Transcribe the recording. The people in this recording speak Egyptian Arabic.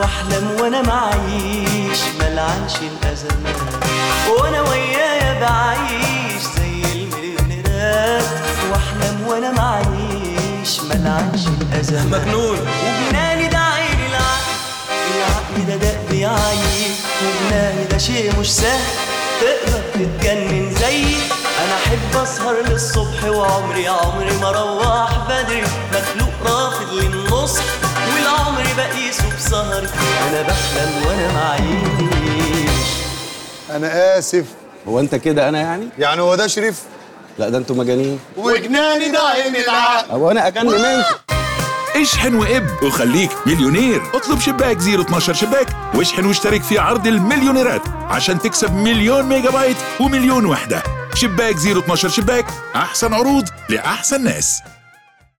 واحلم وانا معيش ملعنش الازمات وانا ويايا بعيش زي المليونيرات واحلم وانا معيش ملعنش الازمات مجنون وجناني ده عين العقل العقل ده دق بيعيي وجناني ده شيء مش سهل تقدر تتجنن زيي انا احب اسهر للصبح وعمري عمري ما اروح بدري مخلوق رافض للنص والعمر بقيسه بسهري انا بحلم وانا معيش انا اسف هو انت كده انا يعني يعني هو ده شريف لا ده انتوا مجانين وجناني ده عين العقل هو انا اجن منكم اشحن واب وخليك مليونير اطلب شباك 012 شباك واشحن واشترك في عرض المليونيرات عشان تكسب مليون ميجا بايت ومليون وحدة شباك 012 شباك احسن عروض لاحسن ناس